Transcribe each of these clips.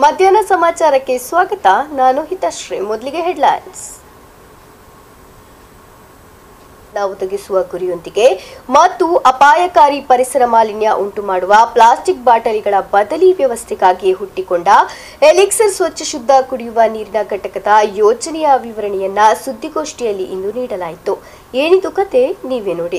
ಮಧ್ಯಾಹ್ನ ಸಮಾಚಾರಕ್ಕೆ ಸ್ವಾಗತ ನಾನು ಹಿತಶ್ರೀ ಮೊದಲಿಗೆ ಹೆಡ್ಲೈನ್ಸ್ ನಾವು ಒದಗಿಸುವ ಗುರಿಯೊಂದಿಗೆ ಮತ್ತು ಅಪಾಯಕಾರಿ ಪರಿಸರ ಮಾಲಿನ್ಯ ಉಂಟು ಮಾಡುವ ಪ್ಲಾಸ್ಟಿಕ್ ಬಾಟಲಿಗಳ ಬದಲಿ ವ್ಯವಸ್ಥೆಗಾಗಿ ಹುಟ್ಟಿಕೊಂಡ ಎಲಿಕ್ಸರ್ ಸ್ವಚ್ಛ ಶುದ್ಧ ಕುಡಿಯುವ ನೀರಿನ ಘಟಕದ ಯೋಜನೆಯ ವಿವರಣೆಯನ್ನ ಸುದ್ದಿಗೋಷ್ಠಿಯಲ್ಲಿ ಇಂದು ನೀಡಲಾಯಿತು ಏನಿದು ಕತೆ ನೀವೇ ನೋಡಿ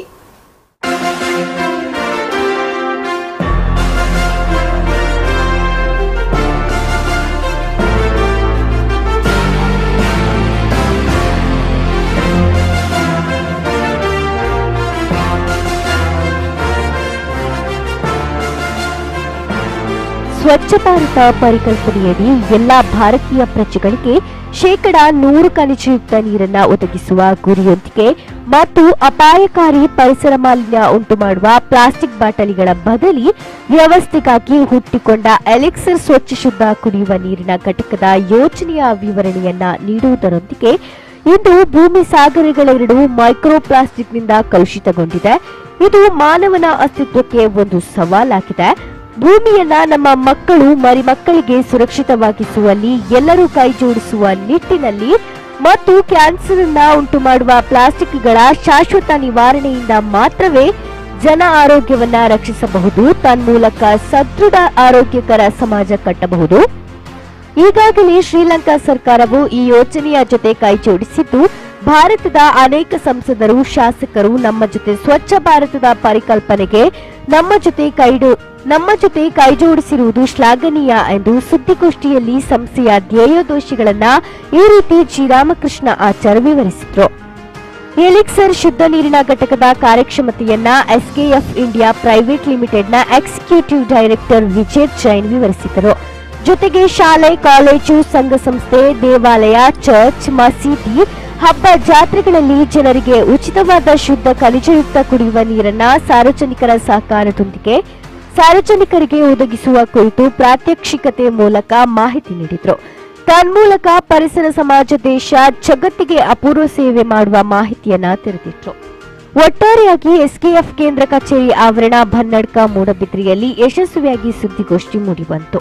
ಸ್ವಚ್ಛ ಭಾರತ ಪರಿಕಲ್ಪನೆಯಡಿ ಎಲ್ಲಾ ಭಾರತೀಯ ಪ್ರಜೆಗಳಿಗೆ ಶೇಕಡ ನೂರು ಖನಿಜಯುಕ್ತ ನೀರನ್ನ ಒದಗಿಸುವ ಗುರಿಯೊಂದಿಗೆ ಮತ್ತು ಅಪಾಯಕಾರಿ ಪರಿಸರ ಮಾಲಿನ್ಯ ಉಂಟು ಮಾಡುವ ಪ್ಲಾಸ್ಟಿಕ್ ಬಾಟಲಿಗಳ ಬದಲಿ ವ್ಯವಸ್ಥೆಗಾಗಿ ಹುಟ್ಟಿಕೊಂಡ ಎಲೆಕ್ಸರ್ ಸ್ವಚ್ಛ ಶುದ್ಧ ಕುಡಿಯುವ ನೀರಿನ ಘಟಕದ ಯೋಜನೆಯ ವಿವರಣೆಯನ್ನ ನೀಡುವುದರೊಂದಿಗೆ ಇಂದು ಭೂಮಿ ಸಾಗರಗಳೆರಡು ಮೈಕ್ರೋ ಪ್ಲಾಸ್ಟಿಕ್ನಿಂದ ಕಲುಷಿತಗೊಂಡಿದೆ ಇದು ಮಾನವನ ಅಸ್ತಿತ್ವಕ್ಕೆ ಒಂದು ಸವಾಲಾಗಿದೆ ಭೂಮಿಯನ್ನ ನಮ್ಮ ಮಕ್ಕಳು ಮರಿಮಕ್ಕಳಿಗೆ ಸುರಕ್ಷಿತವಾಗಿಸುವಲ್ಲಿ ಎಲ್ಲರೂ ಕೈ ಜೋಡಿಸುವ ನಿಟ್ಟಿನಲ್ಲಿ ಮತ್ತು ಕ್ಯಾನ್ಸರ್ ಅನ್ನ ಉಂಟು ಮಾಡುವ ಪ್ಲಾಸ್ಟಿಕ್ಗಳ ಶಾಶ್ವತ ನಿವಾರಣೆಯಿಂದ ಮಾತ್ರವೇ ಜನ ಆರೋಗ್ಯವನ್ನ ರಕ್ಷಿಸಬಹುದು ತನ್ಮೂಲಕ ಸದೃಢ ಆರೋಗ್ಯಕರ ಸಮಾಜ ಕಟ್ಟಬಹುದು ಈಗಾಗಲೇ ಶ್ರೀಲಂಕಾ ಸರ್ಕಾರವು ಈ ಯೋಜನೆಯ ಜೊತೆ ಕೈಜೋಡಿಸಿದ್ದು ಭಾರತದ ಅನೇಕ ಸಂಸದರು ಶಾಸಕರು ನಮ್ಮ ಜೊತೆ ಸ್ವಚ್ಛ ಭಾರತದ ಪರಿಕಲ್ಪನೆಗೆ ನಮ್ಮ ಜೊತೆ ಕೈಡು ನಮ್ಮ ಜೊತೆ ಕೈಜೋಡಿಸಿರುವುದು ಶ್ಲಾಘನೀಯ ಎಂದು ಸುದ್ದಿಗೋಷ್ಠಿಯಲ್ಲಿ ಸಂಸ್ಥೆಯ ಧ್ಯೇಯೋದೋಷಿಗಳನ್ನ ಈ ರೀತಿ ಜಿ ರಾಮಕೃಷ್ಣ ಆಚಾರ್ ವಿವರಿಸಿದ್ರು ಎಲಿಕ್ಸರ್ ಶುದ್ಧ ನೀರಿನ ಘಟಕದ ಕಾರ್ಯಕ್ಷಮತೆಯನ್ನ ಎಸ್ಕೆಎಫ್ ಇಂಡಿಯಾ ಪ್ರೈವೇಟ್ ಲಿಮಿಟೆಡ್ನ ಎಕ್ಸಿಕ್ಯೂಟಿವ್ ಡೈರೆಕ್ಟರ್ ವಿಜಯ್ ಜೈನ್ ವಿವರಿಸಿದರು ಜೊತೆಗೆ ಶಾಲೆ ಕಾಲೇಜು ಸಂಘ ಸಂಸ್ಥೆ ದೇವಾಲಯ ಚರ್ಚ್ ಮಸೀದಿ ಹಬ್ಬ ಜಾತ್ರೆಗಳಲ್ಲಿ ಜನರಿಗೆ ಉಚಿತವಾದ ಶುದ್ಧ ಖನಿಜಯುಕ್ತ ಕುಡಿಯುವ ನೀರನ್ನ ಸಾರ್ವಜನಿಕರ ಸಹಕಾರದೊಂದಿಗೆ ಸಾರ್ವಜನಿಕರಿಗೆ ಒದಗಿಸುವ ಕುರಿತು ಪ್ರಾತ್ಯಕ್ಷಿಕತೆ ಮೂಲಕ ಮಾಹಿತಿ ನೀಡಿದರು ತನ್ಮೂಲಕ ಪರಿಸರ ಸಮಾಜ ದೇಶ ಜಗತ್ತಿಗೆ ಅಪೂರ್ವ ಸೇವೆ ಮಾಡುವ ಮಾಹಿತಿಯನ್ನ ತೆರೆದಿಟ್ರು ಒಟ್ಟಾರೆಯಾಗಿ ಎಸ್ಕೆಎಫ್ ಕೇಂದ್ರ ಕಚೇರಿ ಆವರಣ ಭನ್ನಡ್ಕ ಮೂಡಬಿದ್ರಿಯಲ್ಲಿ ಯಶಸ್ವಿಯಾಗಿ ಸುದ್ದಿಗೋಷ್ಠಿ ಮೂಡಿಬಂತು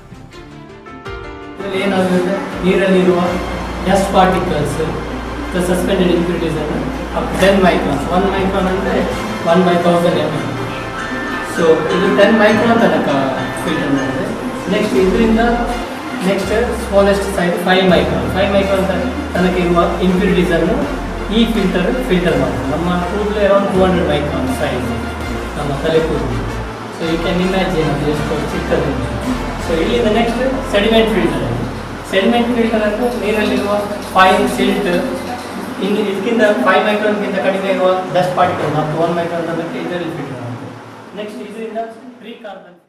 ಇದರಲ್ಲಿ ಏನಾಗುತ್ತೆ ನೀರಲ್ಲಿರುವ ಡಸ್ಟ್ ಪಾರ್ಟಿಕಲ್ಸ್ ಸಸ್ಪೆಂಡೆಡ್ ಇಂಪ್ಯೂರಿಟೀಸ್ ಅನ್ನು up ten microns one micron ಅಂದರೆ one by thousand M L so ಇದು ಟೆನ್ ಮೈಕ್ರಾನ್ ತನಕ ಫಿಲ್ಟರ್ ಮಾಡಿದೆ ನೆಕ್ಸ್ಟ್ ಇದರಿಂದ next smallest size five micron five micron ತನಕ ಇರುವ ಇಂಪ್ಯೂರಿಟೀಸನ್ನು ಈ ಫಿಲ್ಟರ್ ಫಿಲ್ಟರ್ ಮಾಡುತ್ತೆ ನಮ್ಮ ಕೂದಲು around two hundred micron size ನಮ್ಮ ತಲೆ ಕೂದಲು ಸೊ ಯು ಕ್ಯಾನ್ ಇಮ್ಯಾಜಿನ್ ಅದು ಎಷ್ಟು ಚಿಕ್ಕದಿದೆ ಸೊ ಇಲ್ಲಿಂದ next sediment filter sediment filter ಅಂದರೆ ನೀರಲ್ಲಿರುವ ಫೈನ್ ಸಿಲ್ಟ್ ಇನ್ನು ಇದಕ್ಕಿಂತ ಫೈವ್ ಮೈಕ್ರಾನ್ಗಿಂತ ಕಡಿಮೆ ಇರುವ ಡಸ್ಟ್ ಪಾರ್ಟಿಕಲ್ ಮತ್ತು ಒನ್ ಮೈಕ್ರಾನ್ ತನಕ ಇದರಲ್ಲಿ ಫಿಲ್ಟರ್ ಆಗುತ್ತೆ ನೆಕ್ಸ್ಟ್ ಇದರಿಂದ ಫ್ರೀ ಕಾರ್ಬನ್